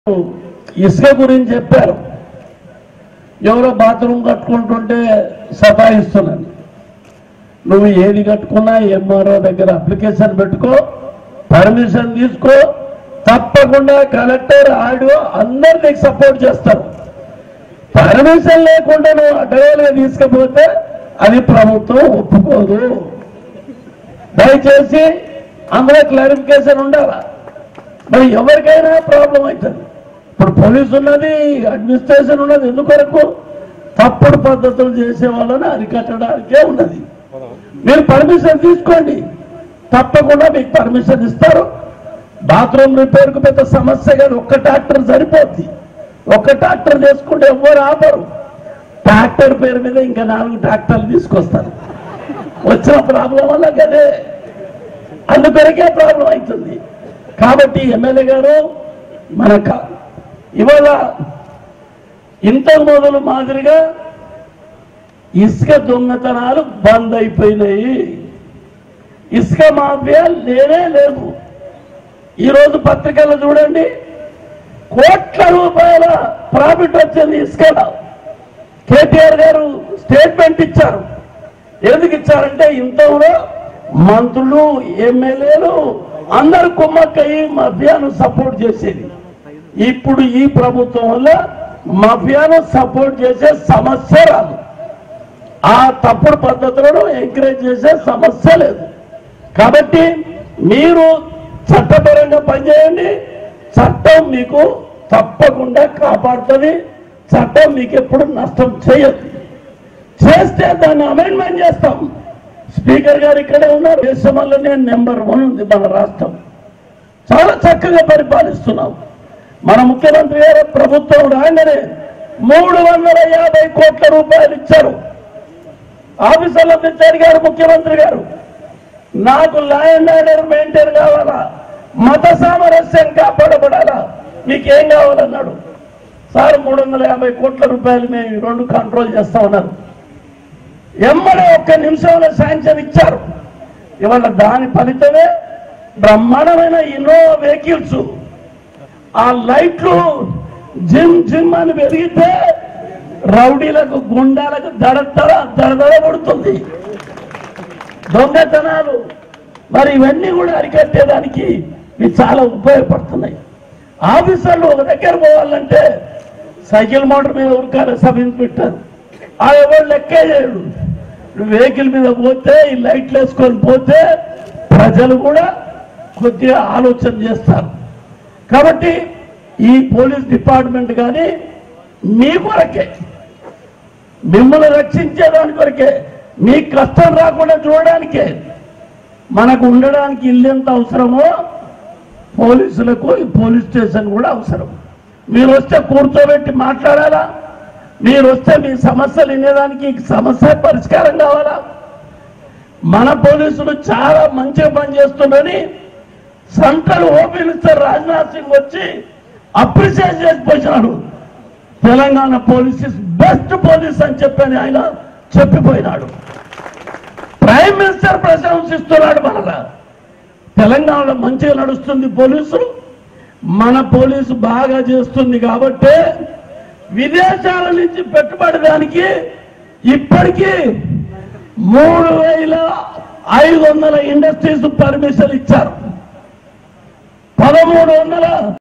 ఇసుక గురించి చెప్పారు ఎవరో బాత్రూమ్ కట్టుకుంటుంటే సతాయిస్తున్నాను నువ్వు ఏది కట్టుకున్నా ఎంఆర్ఓ దగ్గర అప్లికేషన్ పెట్టుకో పర్మిషన్ తీసుకో తప్పకుండా కలెక్టర్ ఆడియో అందరు నీకు సపోర్ట్ చేస్తారు పర్మిషన్ లేకుండా నువ్వు అడ్డవేలుగా తీసుకుపోతే అది ప్రభుత్వం ఒప్పుకోదు దయచేసి అందులో క్లారిఫికేషన్ ఉండాలా మరి ఎవరికైనా ప్రాబ్లం అవుతుంది ఇప్పుడు పోలీసు ఉన్నది అడ్మినిస్ట్రేషన్ ఉన్నది ఎందుకొరకు తప్పుడు పద్ధతులు చేసే వాళ్ళని అరికట్టడానికే ఉన్నది మీరు పర్మిషన్ తీసుకోండి తప్పకుండా మీకు పర్మిషన్ ఇస్తారు బాత్రూమ్ రిపేర్కు పెద్ద సమస్య కాదు ఒక్క ట్రాక్టర్ సరిపోద్ది ఒక్క ట్రాక్టర్ చేసుకుంటే ఎవ్వరు ఆపరు ట్రాక్టర్ పేరు మీద ఇంకా నాలుగు ట్రాక్టర్లు తీసుకొస్తారు వచ్చిన ప్రాబ్లం వల్ల కదే అందుకొరకే ప్రాబ్లం అవుతుంది కాబట్టి ఎమ్మెల్యే గారు మన క- ఇవాళ ఇంత మొదలు మాదిరిగా ఇసుక దొంగతనాలు బంద్ అయిపోయినాయి ఇసుక మాఫియా లేనే లేదు ఈరోజు పత్రికల్లో చూడండి కోట్ల రూపాయల ప్రాఫిట్ వచ్చింది ఇసుకలో కేటీఆర్ గారు స్టేట్మెంట్ ఇచ్చారు ఎందుకు ఇచ్చారంటే ఇంతలో మంత్రులు ఎమ్మెల్యేలు అందరు కుమ్మక్కయి మఫియాను సపోర్ట్ చేసేది ఇప్పుడు ఈ ప్రభుత్వం వల్ల మఫియాను సపోర్ట్ చేసే సమస్య రాదు ఆ తప్పుడు పద్ధతులను ఎంకరేజ్ చేసే సమస్య లేదు కాబట్టి మీరు చట్టపరంగా పనిచేయండి చట్టం మీకు తప్పకుండా కాపాడుతుంది చట్టం మీకు ఎప్పుడు నష్టం చేయదు చేస్తే దాన్ని అమెండ్మెంట్ చేస్తాం స్పీకర్ గారు ఇక్కడే ఉన్నారు దేశంలోనే నెంబర్ వన్ ఉంది మన రాష్ట్రం చాలా చక్కగా పరిపాలిస్తున్నాం మన ముఖ్యమంత్రి గారు ప్రభుత్వం రాగానే మూడు వందల యాభై కోట్ల రూపాయలు ఇచ్చారు ఆఫీసర్లకు ఇచ్చారు గారు ముఖ్యమంత్రి గారు నాకు లా అండ్ ఆర్డర్ మెయింటైన్ కావాలా మత సామరస్యం కాపాడబడాలా మీకేం కావాలన్నాడు సార్ మూడు వందల యాభై కోట్ల రూపాయలు మేము ఈ రెండు కంట్రోల్ చేస్తా ఉన్నారు ఎమ్మడే ఒక్క నిమిషంలో శాంక్షన్ ఇచ్చారు ఇవాళ దాని ఫలితమే బ్రహ్మాండమైన ఇన్నోవా వెహికల్స్ ఆ లైట్లు జిమ్ జిమ్ అని పెరిగితే రౌడీలకు గుండాలకు దడ దడ దడదడ పడుతుంది దొంగతనాలు మరి ఇవన్నీ కూడా అరికట్టేదానికి ఇవి చాలా ఉపయోగపడుతున్నాయి ఆఫీసర్లు ఒక దగ్గర పోవాలంటే సైకిల్ మోటార్ మీద ఉరకాలి సబ్ ఇన్స్పెక్టర్ ఆ ఎవరు లెక్కే చేయడు వెహికల్ మీద పోతే ఈ లైట్లు వేసుకొని పోతే ప్రజలు కూడా కొద్దిగా ఆలోచన చేస్తారు కాబట్టి ఈ పోలీస్ డిపార్ట్మెంట్ కానీ మీ కొరకే మిమ్మల్ని రక్షించేదాని కొరకే మీ కష్టం రాకుండా చూడడానికే మనకు ఉండడానికి ఇల్లు ఎంత అవసరమో పోలీసులకు ఈ పోలీస్ స్టేషన్ కూడా అవసరం మీరు వస్తే కూర్చోబెట్టి మాట్లాడాలా మీరు వస్తే మీ సమస్యలు వినేదానికి ఈ సమస్య పరిష్కారం కావాలా మన పోలీసులు చాలా మంచిగా పనిచేస్తుందని central home minister Rajnath Singh వచ్చి అప్రిషియేట్ చేసి పోయినాడు Telangana police is best police అని చెప్పని ఆయన చెప్పిపోయినాడు ప్రైమ్ మినిస్టర్ ప్రశంసిస్తున్నాడు మనలా తెలంగాణలో మంచిగా నడుస్తుంది పోలీసు మన పోలీసు బాగా చేస్తుంది కాబట్టి విదేశాల నుంచి పెట్టుబడిదానికి ఇప్పటికీ మూడు వేల ఐదు వందల ఇండస్ట్రీస్ పర్మిషన్ ఇచ్చారు పదమూడు వందల